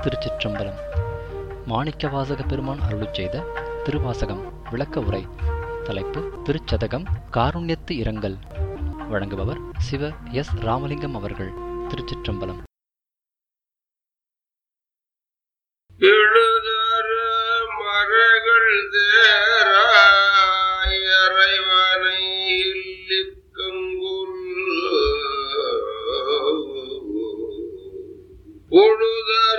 திருச்சிற்றம்பலம் மாணிக்கவாசக பெருமான் அருளுச் செய்த திருவாசகம் விளக்க உரை தலைப்பு திருச்சதகம் காருண்யத்து இரங்கல் வழங்குபவர் சிவ எஸ் ராமலிங்கம் அவர்கள் திருச்சிற்றம்பலம் எழுதர மரகள் தேராயறைவனை இல்லிக்கங்குல் பொழுதர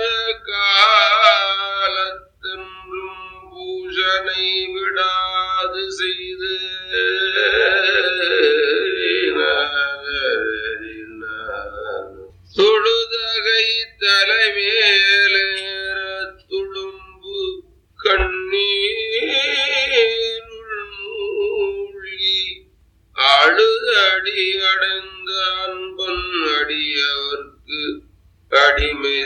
காலத்தென்றும் பூஷனை விடாது செய்து தொழுதகை தலைமேலேற துளும்பு கண்ணீர் மூழ்கி அழுதடி அடைந்த அன்பன் அடியவர்க்கு அடிமை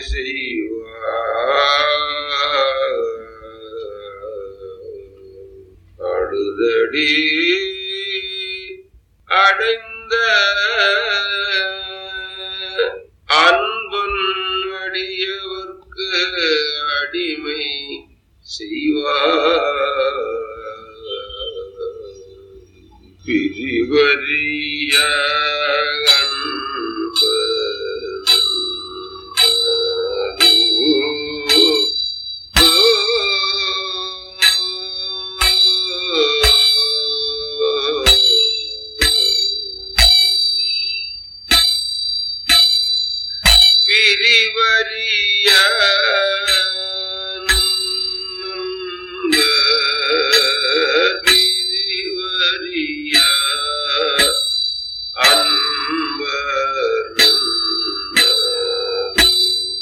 செய்வார் அழுதடி அடைந்த அன்பன் அடியவர்க்கு அடிமை செய்வார் பிரிவரிய பிரிவரிய பிரிவரிய அன்பர்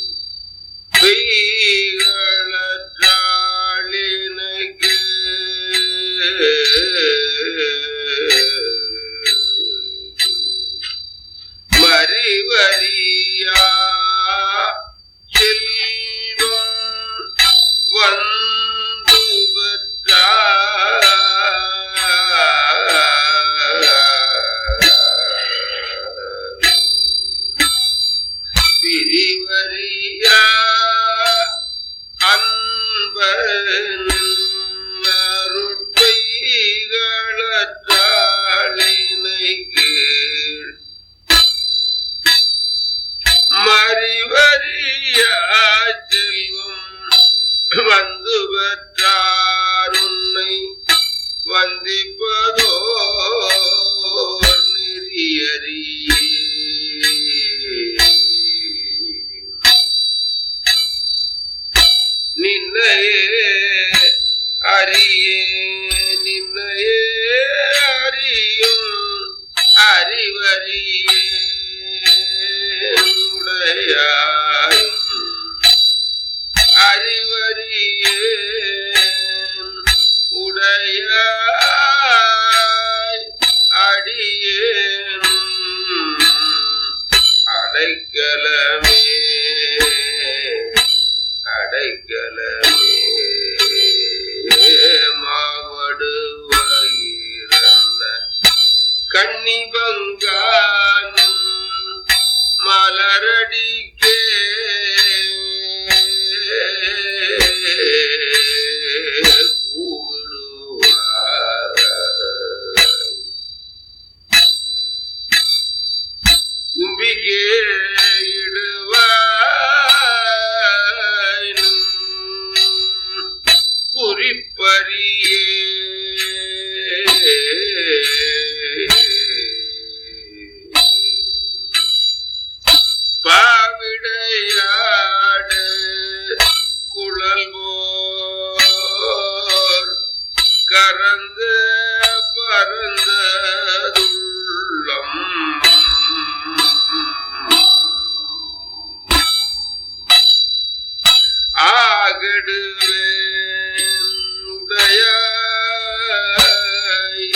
பெய்களற்றாளினக்கு மறிவரியா செல்வம் வந்து பெற்றார் பிரிவரியா அன்பன் அருட்பைகளற்றாளினை கீழ் மறிவரியா செல்வம் வந்து பெற்றார் உன்னை வந்திப்பதோ நெறியறியே நின்னையே அறியே நின்னையே அறியும் அறிவறியே உடையாயும் அறிவறியே உடையாய் அடியேனும் அடைக்கலமே அடைக்கலமே மாவடு வகிரல்ல கண்ணி பங்கானும் மலரடிக்கே கூடுவார் கும்பிகே இடுவாயினும் குறிப்பறியே பாவிடையாடு குழல் போர் கறந்து பறந்ததுள்ளம் ஆகடுவேன் உடையாய்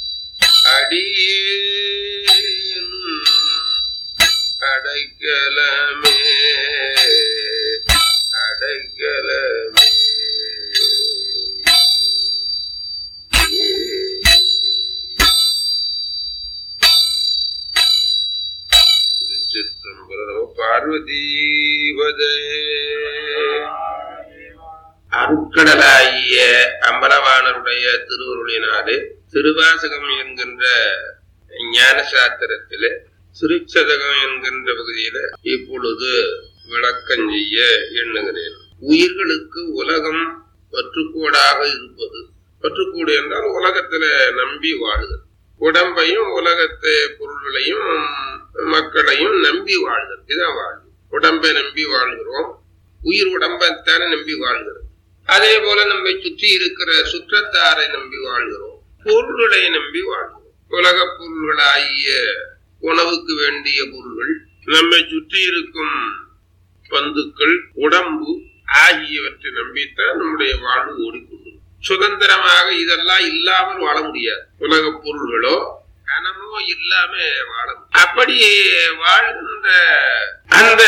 அடியேன் அடைக்கலமே அடைக்கலமே திருச்சிற்றம்பலம் பார்வதீபதே அருட்கடலாகிய அம்பலவாணருடைய திருவருளினாலே திருவாசகம் என்கின்ற ஞான சாத்திரத்திலே சிறுச்சதகம் என்கின்ற பகுதியில இப்பொழுது விளக்கம் செய்ய எண்ணுகிறேன் உயிர்களுக்கு உலகம் பற்றுக்கோடாக இருப்பது பற்றுக்கோடு என்றால் உலகத்துல நம்பி வாழுதல் உடம்பையும் உலகத்து பொருள்களையும் மக்களையும் நம்பி வாழ்தல் இதுதான் வாழ்வு உடம்பை நம்பி வாழ்கிறோம் உயிர் உடம்பைத்தானே நம்பி வாழ்கிறது அதே போல நம்மை சுற்றி இருக்கிற சுற்றத்தாரை நம்பி வாழ்கிறோம் பொருள்களை நம்பி வாழ்கிறோம் உலக பொருள்களாகிய உணவுக்கு வேண்டிய பொருள்கள் நம்மை சுற்றி இருக்கும் பந்துக்கள் உடம்பு ஆகியவற்றை நம்பித்தான் நம்முடைய வாழ்வு ஓடிக்கொண்டு சுதந்திரமாக இதெல்லாம் இல்லாமல் வாழ முடியாது உலக பொருள்களோ கனமோ இல்லாம வாழ முடியாது. அப்படி வாழ்கின்ற அந்த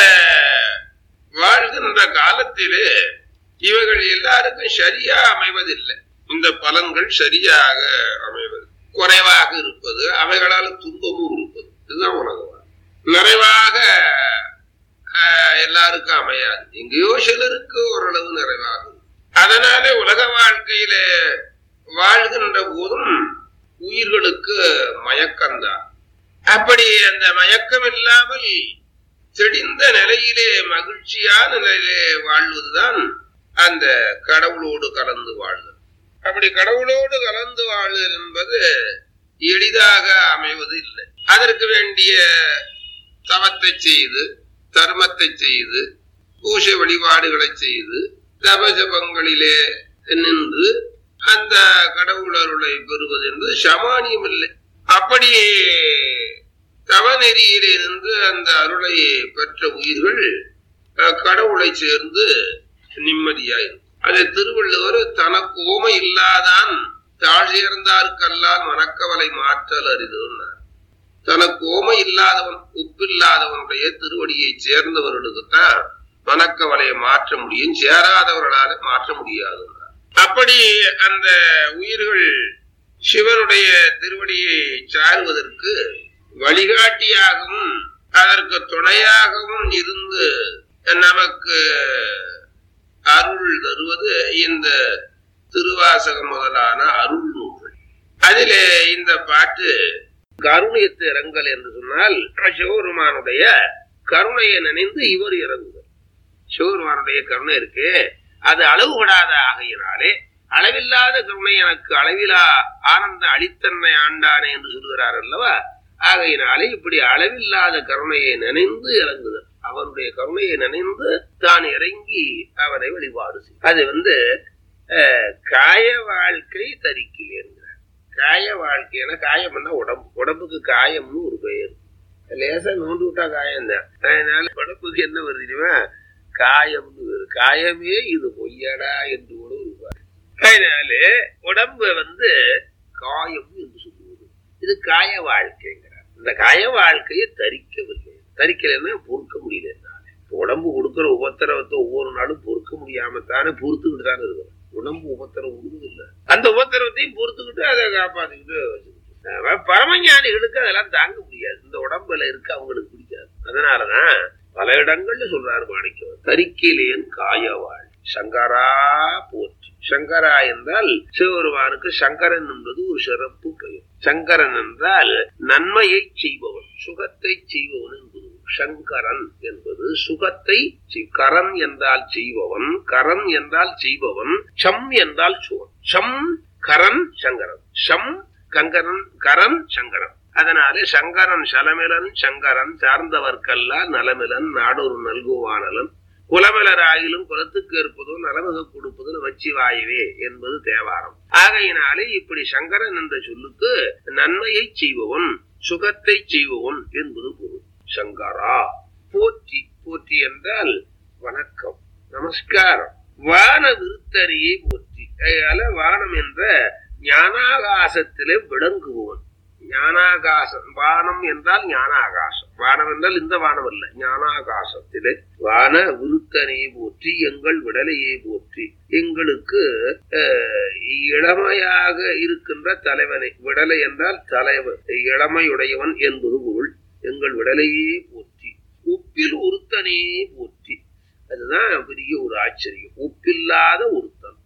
வாழ்கின்ற காலத்திலே இவைகள் எல்லாருக்கும் சரியா அமைவதில்லை இந்த பலன்கள் சரியாக அமைவது குறைவாக இருப்பது அவைகளால் துன்பமும் இருப்பது இதுதான் உலக வாழ்வு. நிறைவாக ஆஹ், எல்லாருக்கும் அமையாது எங்கேயோ சிலருக்கு ஓரளவு நிறைவாக இருக்கும். அதனால உலக வாழ்க்கையில வாழ்கின்ற போதும் உயிர்களுக்கு மயக்கம்தான் அப்படி அந்த மயக்கம் இல்லாமல் தெளிந்த நிலையிலே மகிழ்ச்சியான நிலையிலே வாழ்வதுதான் அந்த கடவுளோடு கலந்து வாழ்தல் அப்படி கடவுளோடு கலந்து வாழ்தல் என்பது எளிதாக அமைவது இல்லை அதற்கு வேண்டிய தவத்தை செய்து தர்மத்தை செய்து பூஜை வழிபாடுகளை செய்து தபஜபங்களிலே நின்று அந்த கடவுள் அருளை பெறுவது என்பது சமானியம் இல்லை அப்படி தவநெறியிலே நின்று அந்த அருளை பெற்ற உயிர்கள் அஹ், கடவுளை சேர்ந்து நிம்மதியாயிருக்கும் அதை திருவள்ளுவர் தனக்கு ஓமை இல்லாதான் தாழ் சேர்ந்தார்க்கல்லால் மனக்கவலை மாற்றல் அரிதுன்னார் தனக்கு ஓமை இல்லாதவன் உப்பில்லாதவனுடைய திருவடியை சேர்ந்தவர்களுக்குத்தான் மனக்கவலையை மாற்ற முடியும் சேராதவர்களால மாற்ற முடியாது அப்படி அந்த உயிர்கள் சிவனுடைய திருவடியை சாருவதற்கு வழிகாட்டியாகவும் அதற்கு துணையாகவும் இருந்து நமக்கு அருள் தருவது இந்த திருவாசகம் முதலான அருள் நூல்கள் அதிலே இந்த பாட்டு கருணையத்து இறங்கல் என்று சொன்னால் சிவபெருமானுடைய கருணையை நினைந்து இவர் இறங்குதல் சிவபெருமானுடைய கருணை இருக்கு அது அளவுபடாத ஆகையினாலே அளவில்லாத கருணை எனக்கு அளவிலா ஆனந்த அளித்தன்மை ஆண்டானே என்று சொல்கிறார் அல்லவா ஆகையினாலே இப்படி அளவில்லாத கருணையை நினைந்து இறங்குதல் அவருடைய கருணையை நினைந்து தான் இறங்கி அவரை வழிபாடு செய்யும் அது வந்து அஹ், காய வாழ்க்கை தரிக்கல் என்கிறார் காய வாழ்க்கைன்னா காயம்னா உடம்பு உடம்புக்கு காயம்னு ஒரு பெயர் லேசா நோண்டு விட்டா காயம் தான் அதனால உடம்புக்கு என்ன வருது தெரியுமா காயம்னு வருது. காயமே இது பொய்யடா என்று கூட இருப்பார் அதனால உடம்பு வந்து காயம் என்று சொல்லுவது இது காய வாழ்க்கைங்கிறார் இந்த காய வாழ்க்கையை தரிக்கவில்லை தரிக்கலைன்னா பொறுக்க முடியல என்னால. இப்ப உடம்பு கொடுக்கிற உபத்திரவத்தை ஒவ்வொரு நாளும் பொறுக்க முடியாம தானே பொறுத்துக்கிட்டு தானே இருக்கிறோம் உடம்பு உபத்திரம் விடுவதில்லை அந்த உபத்திரவத்தையும் பொறுத்துக்கிட்டு அதை காப்பாத்திக்கிட்டு வச்சுக்கிட்டு அவன் பரமஞானிகளுக்கு அதெல்லாம் தாங்க முடியாது இந்த உடம்புல இருக்க அவங்களுக்கு பிடிக்காது அதனாலதான் பல இடங்கள்ல சொல்றாரு மாணிக்கம் தரிக்கிலேன் காயவாள் சங்கரா போற்றி சங்கரா என்றால் சிவபெருமானுக்கு சங்கரன் என்பது ஒரு சிறப்பு பெயர் சங்கரன் என்றால் நன்மையை செய்பவன் சுகத்தை செய்பவன் என்பது சங்கரன் என்பது சுகத்தை செய்- கரன் என்றால் செய்பவன் கரன் என்றால் செய்பவன் சம் என்றால் சுவன் சம் கரன் சங்கரன் சம் கங்கரன் கரன் சங்கரன் அதனாலே சங்கரன் சலமிலன் சங்கரன் சார்ந்தவர்க்கெல்லாம் நலமிலன் நாடொரு நல்குவானலன் குலமலராயிலும் குலத்துக்கு இருப்பதோ நலமிக கொடுப்பது நமச்சிவாயவே என்பது தேவாரம் ஆகையினாலே இப்படி சங்கரன் என்ற சொல்லுக்கு நன்மையை செய்பவன் சுகத்தை செய்பவன் என்பது பொருள் சங்கரா போற்றி போற்றி என்றால் வணக்கம் நமஸ்காரம் வான விருத்தரையே போற்றி அதனால வானம் என்ற ஞானாகாசத்திலே விளங்குபவன் ஞானாகாசம் வானம் என்றால் ஞானாகாசம் வானம் என்றால் இந்த வானம் அல்ல ஞானாகாசத்திலே வான விருத்தனை போற்றி எங்கள் விடலையே போற்றி எங்களுக்கு அஹ், இளமையாக இருக்கின்ற தலைவனை விடலை என்றால் தலைவன் இளமையுடையவன் என்பது பொருள் எங்கள் விடலையே போற்றி உப்பில் ஒருத்தனே போற்றி அதுதான் பெரிய ஒரு ஆச்சரியம் உப்பில்லாத ஒருத்தன்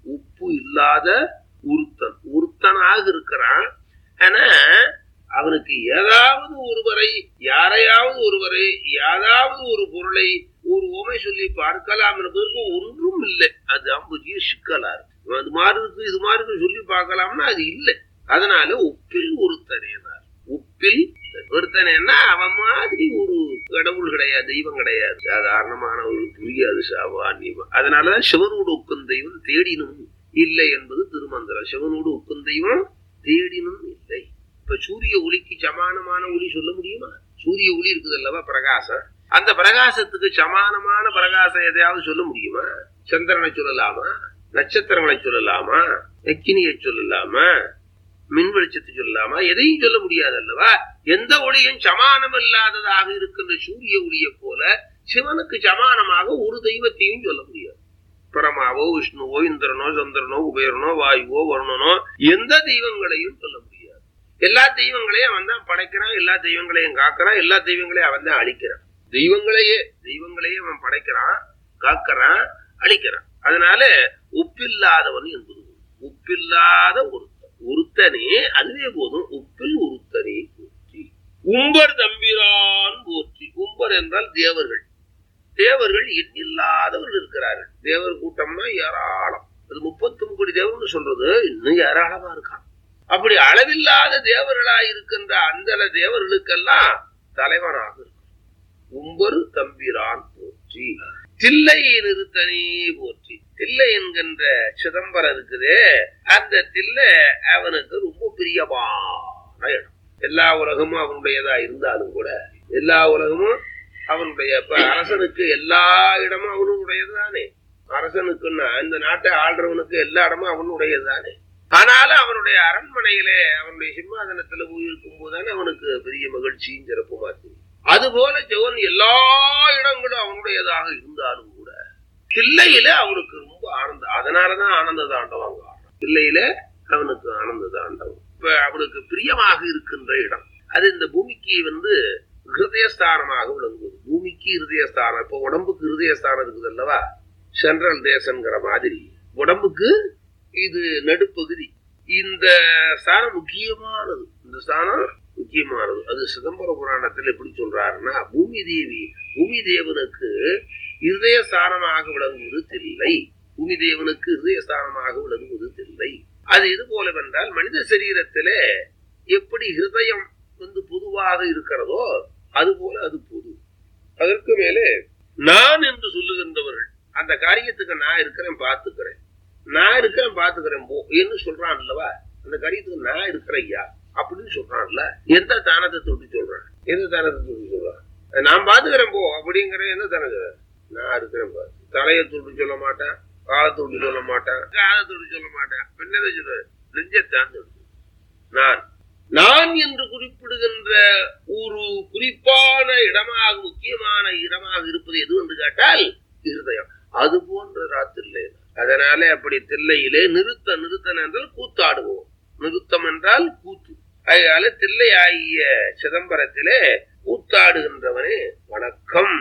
ஒப்பு இல்லாத உருத்தன் உருத்தனாக இருக்கிறான் ஆனா அவனுக்கு ஏதாவது ஒருவரை யாரையாவது ஒருவரை ஏதாவது ஒரு பொருளை ஒரு உமை சொல்லி பார்க்கலாம் என்பதற்கு ஒன்றும் இல்லை அது பெரிய சிக்கலா இருக்கு அது மாதிரி இருக்கு இது மாதிரி இருக்கு சொல்லி பார்க்கலாம்னா அது இல்லை அதனால உப்பில் ஒருத்தனேனார் உப்பில் ஒருத்தனேன்னா அவன் மாதிரி ஒரு கடவுள் கிடையாது தெய்வம் கிடையாது சாதாரணமான ஒரு புரியாது சாவான்யம் அதனாலதான் சிவனோடு உக்கும் தெய்வம் தேடினும் இல்லை என்பது திருமந்திரம் சிவனோடு உக்கும் தெய்வம் தேடினும் இல்லை இப்ப சூரிய ஒளிக்கு சமானமான ஒளி சொல்ல முடியுமா சூரிய ஒளி இருக்குது அல்லவா பிரகாசம் அந்த பிரகாசத்துக்கு சமானமான பிரகாசம் எதையாவது சொல்ல முடியுமா சந்திரனை சொல்லலாமா நட்சத்திரங்களை சொல்லலாமா நெக்கினியை சொல்லலாமா மின் வெளிச்சத்தை சொல்லலாமா எதையும் சொல்ல முடியாது அல்லவா எந்த ஒளியும் சமானம் இல்லாததாக இருக்கின்ற சூரிய ஒளியை போல சிவனுக்கு சமானமாக ஒரு தெய்வத்தையும் சொல்ல முடியாது பரமாவோ விஷ்ணுவோ இந்திரனோ சந்திரனோ குபேரனோ வாயுவோ வருணனோ எந்த தெய்வங்களையும் சொல்ல முடியாது எல்லா தெய்வங்களையும் அவன் தான் படைக்கிறான் எல்லா தெய்வங்களையும் காக்கிறான் எல்லா தெய்வங்களையும் அவன் தான் அழிக்கிறான் தெய்வங்களையே தெய்வங்களையே அவன் படைக்கிறான் காக்கிறான் அழிக்கிறான் அதனால உப்பில்லாதவன் என்பது உப்பில்லாத ஒருத்தன் ஒருத்தனே அதுவே போதும் உப்பில் ஒருத்தனே போற்றி உம்பர் தம்பிரான் போற்றி உம்பர் என்றால் தேவர்கள் தேவர்கள் எண்ணில்லாதவர்கள் இருக்கிறார்கள் தேவர் கூட்டம்னா ஏராளம் அது முப்பத்தி கோடி தேவர்னு சொல்றது இன்னும் ஏராளமா இருக்கான் அப்படி அளவில்லாத தேவர்களா இருக்கின்ற அந்த தேவர்களுக்கெல்லாம் தலைவனாக இருக்கு உம்பரு தம்பிரான் போற்றி தில்லை நிறுத்தனே போற்றி தில்லை என்கின்ற சிதம்பரம் இருக்குதே அந்த தில்லை அவனுக்கு ரொம்ப பிரியமான இடம் எல்லா உலகமும் அவனுடையதா இருந்தாலும் கூட எல்லா உலகமும் அவனுடைய இப்ப அரசனுக்கு எல்லா இடமும் அவனுடையது தானே அரசனுக்குன்னா இந்த நாட்டை ஆள்றவனுக்கு எல்லா இடமும் அவனுடையது தானே ஆனாலும் அவனுடைய அரண்மனையிலே அவனுடைய சிம்மாசனத்துல போயிருக்கும் போதுதானே அவனுக்கு பெரிய மகிழ்ச்சியும் சிறப்புமா தெரியும் அதுபோல ஜெவன் எல்லா இடங்களும் அவனுடையதாக இருந்தாலும் கூட தில்லையில அவனுக்கு ரொம்ப ஆனந்தம் அதனாலதான் ஆனந்த தாண்டவம் காரணம் தில்லையில அவனுக்கு ஆனந்த தாண்டவம் இப்ப அவனுக்கு பிரியமாக இருக்கின்ற இடம் அது இந்த பூமிக்கு வந்து ஹிருதயஸ்தானமாக விளங்குவது பூமிக்கு ஹிருதயஸ்தானம் இப்ப உடம்புக்கு ஹிருதயஸ்தானம் இருக்குது அல்லவா சென்ட்ரல் தேசங்கிற மாதிரி உடம்புக்கு இது நடுப்பகுதி இந்த ஸ்தானம் முக்கியமானது இந்த ஸ்தானம் முக்கியமானது அது சிதம்பர புராணத்தில் எப்படி சொல்றாருன்னா பூமி தேவி பூமி தேவனுக்கு இருதய ஸ்தானமாக விளங்குவது தில்லை பூமி தேவனுக்கு இருதய ஸ்தானமாக விளங்குவது தில்லை அது இது போலவென்றால் மனித சரீரத்திலே எப்படி ஹிருதயம் வந்து பொதுவாக இருக்கிறதோ அது போல அது பொது அதற்கு மேலே நான் என்று சொல்லுகின்றவர்கள் அந்த காரியத்துக்கு நான் இருக்கிறேன் பார்த்துக்கிறேன் நான் இருக்கிறேன் பார்த்துக்கிறேன் போ என்று சொல்றான் அல்லவா அந்த காரியத்துக்கு நான் இருக்கிறேன் ஐயா அப்படின்னு சொல்றான்ல எந்த தானத்தை தொட்டு சொல்றான் எந்த தானத்தை தொட்டு சொல்றான் நான் பாத்துக்கிறேன் போ அப்படிங்கிற எந்த தானத்தை நான் இருக்கிறேன் பாரு தலையை தொட்டு சொல்ல மாட்டேன் காலை தொட்டு சொல்ல மாட்டேன் காலை தொட்டு சொல்ல மாட்டேன் பின்னதை சொல்ற நெஞ்சத்தான் தொட்டு நான் நான் என்று குறிப்பிடுகின்ற ஒரு குறிப்பான இடமாக முக்கியமான இடமாக இருப்பது எது என்று கேட்டால் இருதயம் அது போன்ற ராத்திரிலே அதனால அப்படி தில்லையிலே நிறுத்த நிறுத்தன் என்றால் கூத்தாடுவோம் நிறுத்தம் என்றால் கூத்து அதனால தில்லை ஆகிய சிதம்பரத்திலே கூத்தாடுகின்றவனே வணக்கம்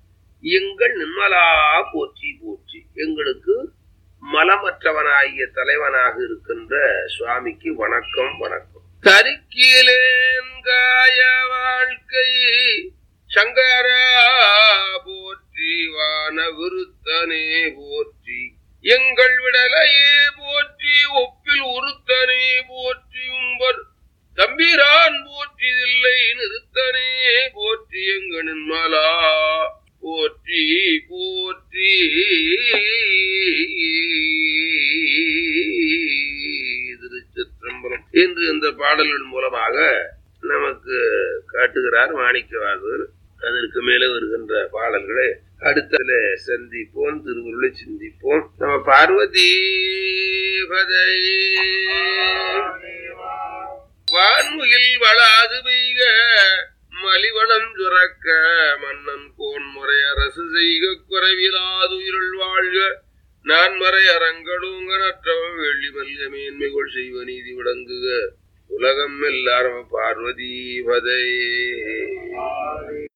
எங்கள் நிர்மலா போற்றி போற்றி எங்களுக்கு மலமற்றவனாகிய தலைவனாக இருக்கின்ற சுவாமிக்கு வணக்கம் வணக்கம் தரிக்கிலேன் காய வாழ்க்கை சங்கரா போற்றி வான விருத்தனே போற்றி எங்கள் விடலையே போற்றி ஒப்பில் உருத்தனே போற்றி உம்பர் தம்பிரான் போற்றிதில்லை நிறுத்தனே போற்றி எங்கனின் மலா போற்றி போற்றி திருச்சிற்றம்பலம் என்று இந்த பாடல்கள் மூலமாக நமக்கு காட்டுகிறார் மாணிக்கவாசர் அதற்கு மேலே வருகின்ற பாடல்களை அடுத்தல சந்திப்போம் திருவுருளை சிந்திப்போம் நம்ம பார்வதி பதை வான்முகில் வளாது பெய்க மலிவளம் சுரக்க மன்னன் கோன் முறை அரசு செய்க குறைவிலாதுயிரள் வாழ்க நான் மறை அரங்கடுங்க நற்றவம் வெள்ளி மல்க மேன்மைகள் செய்வ நீதி விளங்குக உலகம் எல்லாரும் பார்வதி பதை